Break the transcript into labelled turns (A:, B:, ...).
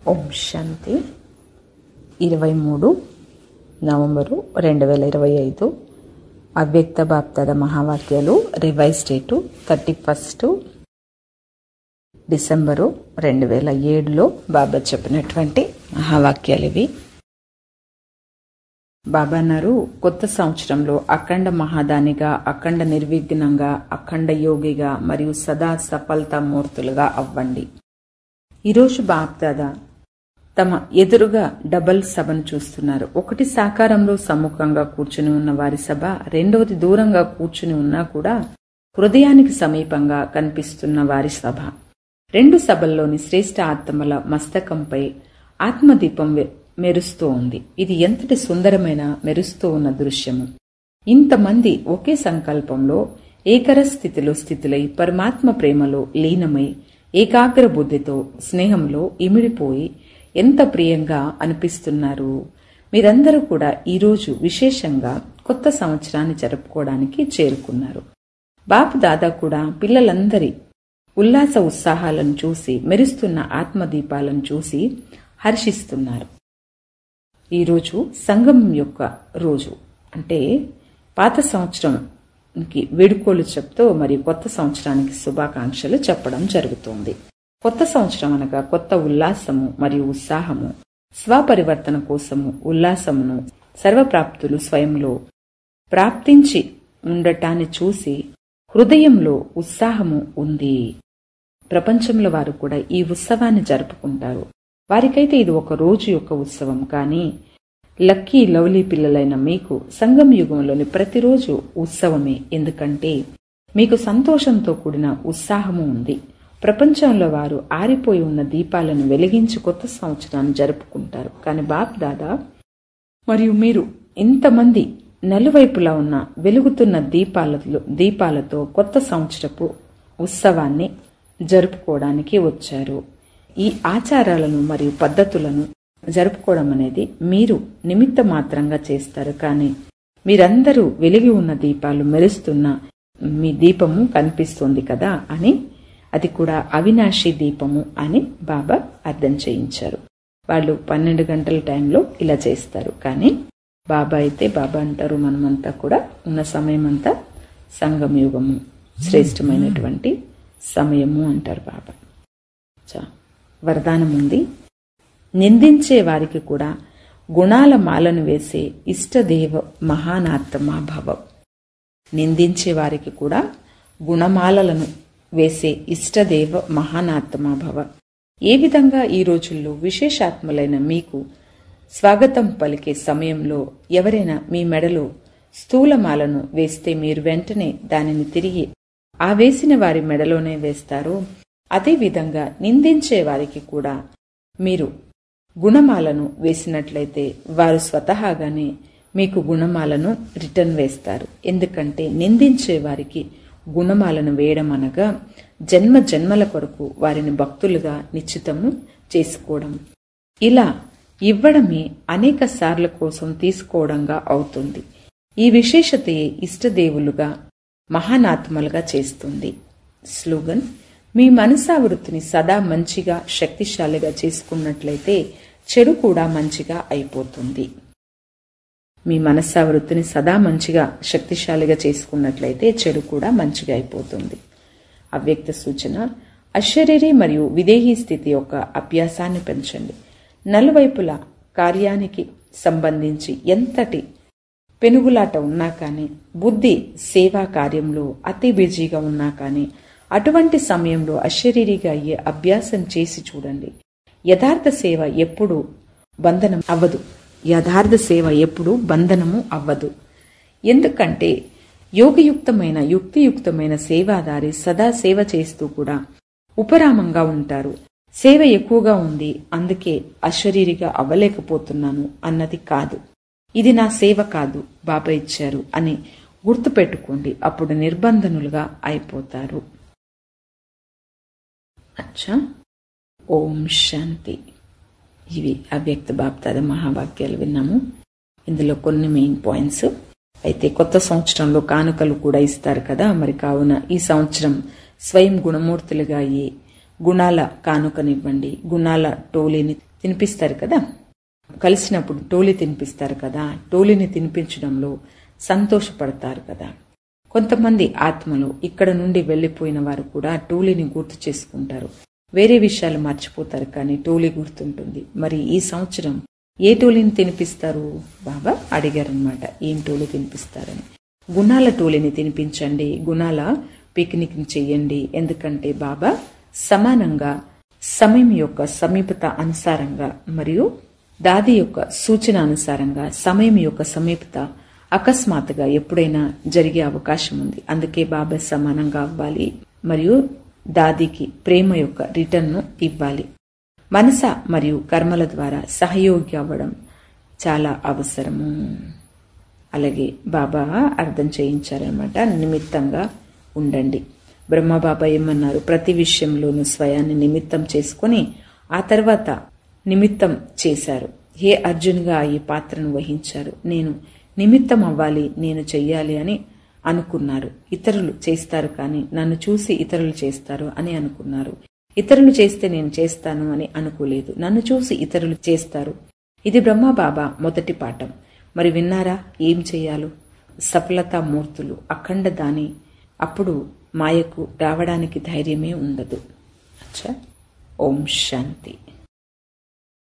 A: ఓం శాంతి ఇరవై మూడు నవంబరు రెండు వేల ఇరవై ఐదు అవ్యక్త బాప్తద మహావాక్యాలు revise date thirty first December రెండు వేల ఏడులో బాబా చెప్పినటువంటి మహావాక్యాలు ఇవి బాబా అన్నారు కొత్త సంవత్సరంలో అఖండ మహాదానిగా అఖండ నిర్విఘ్నంగా అఖండ యోగిగా మరియు సదా సఫలతామూర్తులుగా అవ్వండి ఈరోజు బాప్దాదా తమ ఎదురుగా డబల్ సభను చూస్తున్నారు ఒకటి సాకారంలో సమ్ముఖంగా కూర్చుని ఉన్న వారి సభ రెండవది దూరంగా కూర్చుని ఉన్నా కూడా హృదయానికి సమీపంగా కనిపిస్తున్న వారి సభ రెండు సభల్లోని శ్రేష్ఠ ఆత్మల మస్తకంపై ఆత్మదీపం మెరుస్తూ ఉంది ఇది ఎంతటి సుందరమైన మెరుస్తూ ఉన్న దృశ్యము ఇంతమంది ఒకే సంకల్పంలో ఏకర స్థితిలో స్థితులై పరమాత్మ ప్రేమలో లీనమై ఏకాగ్ర బుద్ధితో స్నేహంలో ఇమిడిపోయి ఎంత ప్రియంగా అనిపిస్తున్నారు మీరందరూ కూడా ఈరోజు విశేషంగా కొత్త సంవత్సరాన్ని జరుపుకోవడానికి చేరుకున్నారు బాపు దాదా కూడా పిల్లలందరి ఉల్లాస ఉత్సాహాలను చూసి మెరుస్తున్న ఆత్మదీపాలను చూసి హర్షిస్తున్నారు ఈరోజు సంగమం యొక్క రోజు అంటే పాత సంవత్సరంకి వేడుకోలు చెప్తూ మరియు కొత్త సంవత్సరానికి శుభాకాంక్షలు చెప్పడం జరుగుతోంది కొత్త సంవత్సరం అనగా కొత్త ఉల్లాసము మరియు ఉత్సాహము స్వపరివర్తన కోసము ఉల్లాసమును సర్వప్రాప్తులు స్వయంలో ప్రాప్తించి ఉండటాన్ని చూసి హృదయంలో ఉత్సాహము ఉంది ప్రపంచంలో వారు కూడా ఈ ఉత్సవాన్ని జరుపుకుంటారు వారికైతే ఇది ఒక రోజు యొక్క ఉత్సవం కానీ లక్కీ లవ్లీ పిల్లలైన మీకు సంగం యుగంలోని ప్రతిరోజు ఉత్సవమే ఎందుకంటే మీకు సంతోషంతో కూడిన ఉత్సాహము ఉంది ప్రపంచంలో వారు ఆరిపోయి ఉన్న దీపాలను వెలిగించి కొత్త సంవత్సరాన్ని జరుపుకుంటారు కానీ బాప్ దాదా మరియు మీరు ఇంతమంది నలువైపులా ఉన్న వెలుగుతున్న దీపాలతో దీపాలతో కొత్త సంవత్సరపు ఉత్సవాన్ని జరుపుకోవడానికి వచ్చారు ఈ ఆచారాలను మరియు పద్ధతులను జరుపుకోవడం అనేది మీరు నిమిత్త మాత్రంగా చేస్తారు కానీ మీరందరూ వెలిగి ఉన్న దీపాలు మెరుస్తున్న మీ దీపము కనిపిస్తుంది కదా అని అది కూడా అవినాశి దీపము అని బాబా అర్థం చేయించారు వాళ్ళు పన్నెండు గంటల టైంలో ఇలా చేస్తారు కానీ బాబా అయితే బాబా అంటారు మనమంతా కూడా ఉన్న సమయం అంతా సంగమయుగము శ్రేష్టమైనటువంటి సమయము అంటారు బాబా చా వరదానం ఉంది నిందించే వారికి కూడా గుణాల మాలను వేసే ఇష్టదేవ మహానాత్మా భవ నిందించే వారికి కూడా గుణమాలలను వేసే ఇష్టదేవ మహానాత్మా భవ ఏ విధంగా ఈ రోజుల్లో విశేషాత్మలైన మీకు స్వాగతం పలికే సమయంలో ఎవరైనా మీ మెడలో స్థూలమాలను వేస్తే మీరు వెంటనే దానిని తిరిగి ఆ వేసిన వారి మెడలోనే వేస్తారో అదేవిధంగా నిందించే వారికి కూడా మీరు గుణమాలను వేసినట్లయితే వారు స్వతహాగానే మీకు గుణమాలను రిటర్న్ వేస్తారు ఎందుకంటే నిందించే వారికి గుణమాలను వేయడం అనగా జన్మ జన్మల కొరకు వారిని భక్తులుగా నిశ్చితము చేసుకోవడం ఇలా ఇవ్వడమే అనేక సార్ల కోసం తీసుకోవడంగా అవుతుంది ఈ విశేషతయే ఇష్టదేవులుగా మహానాత్మలుగా చేస్తుంది స్లోగన్ మీ మనసావృత్తిని సదా మంచిగా శక్తిశాలిగా చేసుకున్నట్లయితే చెడు కూడా మంచిగా అయిపోతుంది మీ మనస్సావృత్తిని సదా మంచిగా శక్తిశాలిగా చేసుకున్నట్లయితే చెడు కూడా మంచిగా అయిపోతుంది అవ్యక్త సూచన అశరీరి మరియు విదేహీ స్థితి యొక్క అభ్యాసాన్ని పెంచండి నలువైపుల కార్యానికి సంబంధించి ఎంతటి పెనుగులాట ఉన్నా కానీ బుద్ధి సేవా కార్యంలో అతి బిజీగా ఉన్నా కానీ అటువంటి సమయంలో అశరీరిగా అయ్యే అభ్యాసం చేసి చూడండి యథార్థ సేవ ఎప్పుడు బంధనం అవ్వదు యథార్థ సేవ ఎప్పుడు బంధనము అవ్వదు ఎందుకంటే యోగయుక్తమైన యుక్తియుక్తమైన సేవాదారి సదా సేవ చేస్తూ కూడా ఉపరామంగా ఉంటారు సేవ ఎక్కువగా ఉంది అందుకే అశరీరిగా అవ్వలేకపోతున్నాను అన్నది కాదు ఇది నా సేవ కాదు బాబా ఇచ్చారు అని గుర్తుపెట్టుకోండి అప్పుడు నిర్బంధనులుగా అయిపోతారు అచ్చా ఓం శాంతి ఇవి అవ్యక్త బాప్తాద మహావాక్యాలు విన్నాము ఇందులో కొన్ని మెయిన్ పాయింట్స్ అయితే కొత్త సంవత్సరంలో కానుకలు కూడా ఇస్తారు కదా మరి కావున ఈ సంవత్సరం స్వయం గుణమూర్తులుగా అయ్యి గుణాల కానుకనివ్వండి గుణాల టోలీని తినిపిస్తారు కదా కలిసినప్పుడు టోలీ తినిపిస్తారు కదా టోలీని తినిపించడంలో సంతోషపడతారు కదా కొంతమంది ఆత్మలు ఇక్కడ నుండి వెళ్లిపోయిన వారు కూడా టోలీని గుర్తు చేసుకుంటారు వేరే విషయాలు మర్చిపోతారు కానీ టోలీ గుర్తుంటుంది మరి ఈ సంవత్సరం ఏ టోలీని తినిపిస్తారు బాబా అడిగారనమాట ఏం టోలీ తినిపిస్తారని గుణాల టోలీని తినిపించండి గుణాల పిక్నిక్ చెయ్యండి ఎందుకంటే బాబా సమానంగా సమయం యొక్క సమీపత అనుసారంగా మరియు దాది యొక్క సూచన అనుసారంగా సమయం యొక్క సమీపత అకస్మాత్తుగా ఎప్పుడైనా జరిగే అవకాశం ఉంది అందుకే బాబా సమానంగా అవ్వాలి మరియు దాదికి ప్రేమ యొక్క రిటర్న్ను ఇవ్వాలి మనస మరియు కర్మల ద్వారా సహయోగి అవ్వడం చాలా అవసరము అలాగే బాబా అర్థం చేయించారనమాట నిమిత్తంగా ఉండండి బ్రహ్మబాబా ఏమన్నారు ప్రతి విషయంలోనూ స్వయాన్ని నిమిత్తం చేసుకొని ఆ తర్వాత నిమిత్తం చేశారు హే అర్జున్గా ఈ పాత్రను వహించారు నేను నిమిత్తం అవ్వాలి నేను చెయ్యాలి అని అనుకున్నారు ఇతరులు చేస్తారు కానీ నన్ను చూసి ఇతరులు చేస్తారు అని అనుకున్నారు ఇతరులు చేస్తే నేను చేస్తాను అని అనుకోలేదు నన్ను చూసి ఇతరులు చేస్తారు ఇది బ్రహ్మబాబా మొదటి పాఠం మరి విన్నారా ఏం చెయ్యాలో సఫలతా మూర్తులు అఖండ దాని అప్పుడు మాయకు రావడానికి ధైర్యమే ఉండదు అచ్చా ఓం శాంతి